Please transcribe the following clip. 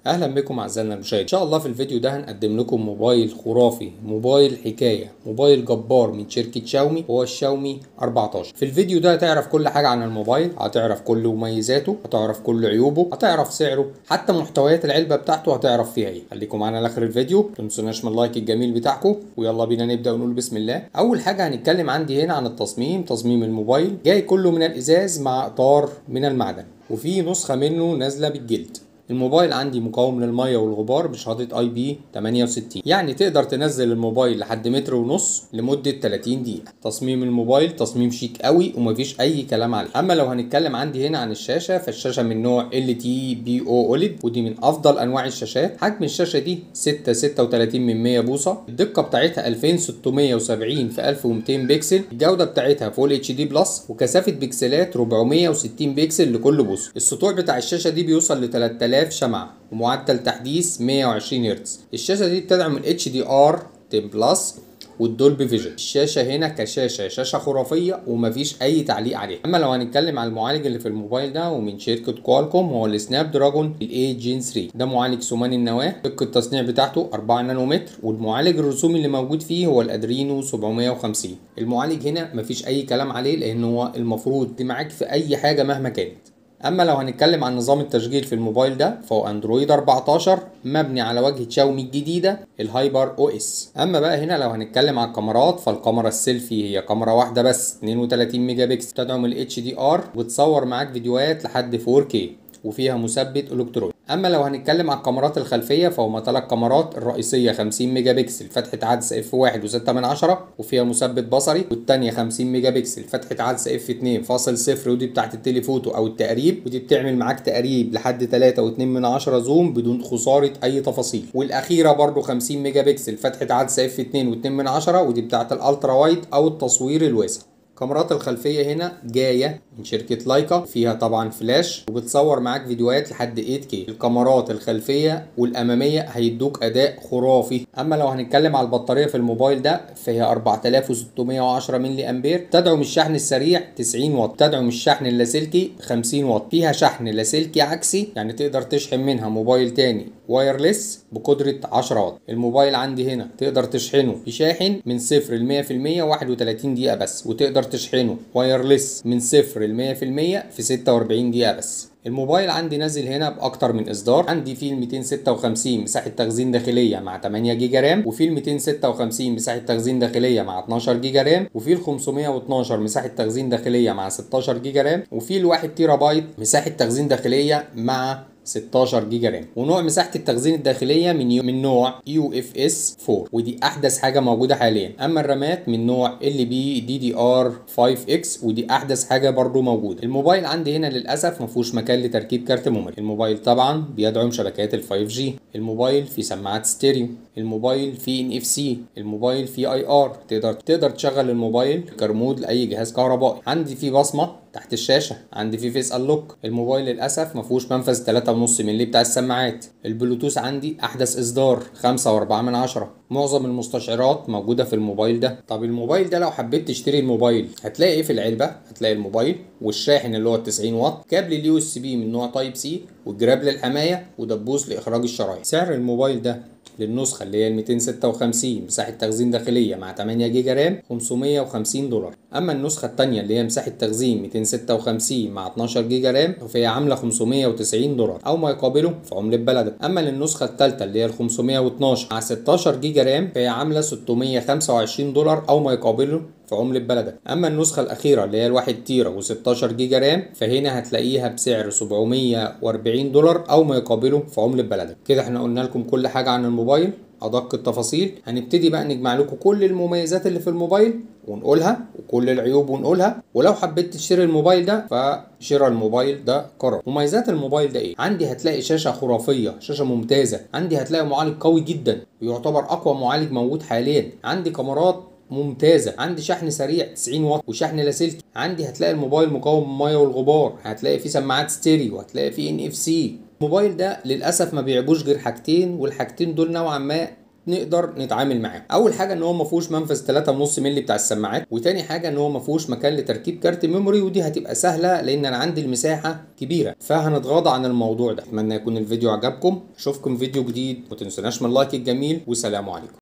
اهلا بكم اعزائنا المشاهد ان شاء الله في الفيديو ده هنقدم لكم موبايل خرافي موبايل حكايه موبايل جبار من شركه شاومي هو الشاومي 14 في الفيديو ده هتعرف كل حاجه عن الموبايل هتعرف كل مميزاته هتعرف كل عيوبه هتعرف سعره حتى محتويات العلبه بتاعته هتعرف فيها ايه خليكم معانا لاخر الفيديو ما تنسوناش من اللايك الجميل بتاعكم ويلا بينا نبدا ونقول بسم الله اول حاجه هنتكلم عندي هنا عن التصميم تصميم الموبايل جاي كله من الازاز مع اطار من المعدن وفي نسخه منه نازله بالجلد الموبايل عندي مقاوم للميه والغبار بشهاده اي بي 68 يعني تقدر تنزل الموبايل لحد متر ونص لمده 30 دقيقه تصميم الموبايل تصميم شيك قوي ومفيش اي كلام عليه اما لو هنتكلم عندي هنا عن الشاشه فالشاشه من نوع ال تي بي او اوليد ودي من افضل انواع الشاشات حجم الشاشه دي 6 36 من 100 بوصه الدقه بتاعتها 2670 في 1200 بكسل الجوده بتاعتها فول اتش دي بلس وكثافه بكسلات 460 بكسل لكل بوصه السطوع بتاع الشاشه دي بيوصل ل 3000 آلاف شمعة ومعدل تحديث 120 هرتز الشاشة دي بتدعم ال HDR 10 بلس والدولبي فيجن الشاشه هنا كشاشه شاشه خرافيه ومفيش اي تعليق عليها اما لو هنتكلم على المعالج اللي في الموبايل ده ومن شركه كوالكوم هو السناب دراجون الاي جين 3 ده معالج ثماني النواه دقه التصنيع بتاعته 4 نانومتر والمعالج الرسومي اللي موجود فيه هو الادرينو 750 المعالج هنا مفيش اي كلام عليه لان هو المفروض معاك في اي حاجه مهما كانت اما لو هنتكلم عن نظام التشغيل في الموبايل ده فهو اندرويد 14 مبني على واجهه شاومي الجديده الهايبر او اس اما بقى هنا لو هنتكلم على الكاميرات فالكاميرا السيلفي هي كاميرا واحده بس 32 ميجا بكسل تدعم الاتش دي ار وتصور معاك فيديوهات لحد 4K وفيها مثبت الكتروني اما لو هنتكلم على الكاميرات الخلفيه فهما ثلاث كاميرات الرئيسيه 50 ميجا بكسل فتحه عدسه اف 1 و6 من 10 وفيها مثبت بصري والثانيه 50 ميجا بكسل فتحه عدسه اف 2 فاصل صفر ودي بتاعت التليفوتو او التقريب ودي بتعمل معاك تقريب لحد 3 و2 من 10 زوم بدون خساره اي تفاصيل والاخيره برضو 50 ميجا بكسل فتحه عدسه اف 2 و2 من 10 ودي بتاعت الالترا وايد او التصوير الواسع كاميرات الخلفية هنا جاية من شركة لايكا فيها طبعا فلاش وبتصور معاك فيديوهات لحد 8K الكاميرات الخلفية والأمامية هيدوك أداء خرافي أما لو هنتكلم على البطارية في الموبايل ده فهي 4610 ملي أمبير تدعم الشحن السريع 90 واط تدعم الشحن اللاسلكي 50 واط فيها شحن لاسلكي عكسي يعني تقدر تشحن منها موبايل تاني وايرلس بقدرة 10 واط الموبايل عندي هنا تقدر تشحنه بشاحن من صفر ل 100% 31 دقيقة بس وتقدر تشحنه وايرلس من صفر ل 100% في 46 دقيقة بس الموبايل عندي نازل هنا باكتر من اصدار عندي فيه ال 256 مساحه تخزين داخليه مع 8 جيجا رام وفي ال 256 مساحه تخزين داخليه مع 12 جيجا رام وفي ال 512 مساحه تخزين داخليه مع 16 جيجا رام وفي ال 1 تيرا بايت مساحه تخزين داخليه مع 16 جيجا رام ونوع مساحه التخزين الداخليه من يو من نوع يو اف اس 4 ودي احدث حاجه موجوده حاليا اما الرامات من نوع ال بي دي دي ار 5 اكس ودي احدث حاجه برضو موجوده الموبايل عندي هنا للاسف ما فيهوش مكان لتركيب كارت ميموري الموبايل طبعا بيدعم شبكات ال 5 جي الموبايل فيه سماعات ستيريو الموبايل فيه ان اف سي الموبايل فيه اي ار تقدر تقدر تشغل الموبايل كرمود لاي جهاز كهربائي عندي فيه بصمه تحت الشاشه عندي فيه فيس انلوك الموبايل للاسف ما فيهوش منفذ 3.5 مللي بتاع السماعات البلوتوث عندي احدث اصدار 5.4 من 10 معظم المستشعرات موجوده في الموبايل ده طب الموبايل ده لو حبيت تشتري الموبايل هتلاقي ايه في العلبه هتلاقي الموبايل والشاحن اللي هو 90 واط كابل اليو اس بي من نوع تايب سي والجراب للحمايه ودبوس لاخراج الشرايط سعر الموبايل ده للنسخة اللي هي ال 256 مساحة تخزين داخلية مع 8 جيجا رام 550 دولار أما النسخة التانية اللي هي مساحة تخزين 256 مع 12 جيجا رام فهي عاملة 590 دولار أو ما يقابله في عملة بلدك أما للنسخة التالتة اللي هي ال 512 مع 16 جيجا رام فهي عاملة 625 دولار أو ما يقابله في عملة بلدك أما النسخة الأخيرة اللي هي الواحد تيرا و16 جيجا رام فهنا هتلاقيها بسعر 740 دولار أو ما يقابله في عملة بلدك كده احنا قلنا لكم كل حاجة عن الموبايل أدق التفاصيل هنبتدي بقى نجمع لكم كل المميزات اللي في الموبايل ونقولها وكل العيوب ونقولها ولو حبيت تشتري الموبايل ده فشراء الموبايل ده قرار مميزات الموبايل ده ايه عندي هتلاقي شاشه خرافيه شاشه ممتازه عندي هتلاقي معالج قوي جدا يعتبر اقوى معالج موجود حاليا عندي كاميرات ممتازة عندي شحن سريع 90 واط وشحن لاسلكي عندي هتلاقي الموبايل مقاوم المية والغبار هتلاقي فيه سماعات ستيريو هتلاقي فيه ان اف سي الموبايل ده للاسف ما بيعجبوش غير حاجتين والحاجتين دول نوعا ما نقدر نتعامل معاه اول حاجه ان هو ما فيهوش منفذ 3.5 مللي بتاع السماعات وتاني حاجه ان هو ما فيهوش مكان لتركيب كارت ميموري ودي هتبقى سهله لان انا عندي المساحه كبيره فهنتغاضى عن الموضوع ده اتمنى يكون الفيديو عجبكم اشوفكم فيديو جديد وما تنسوناش من اللايك الجميل والسلام عليكم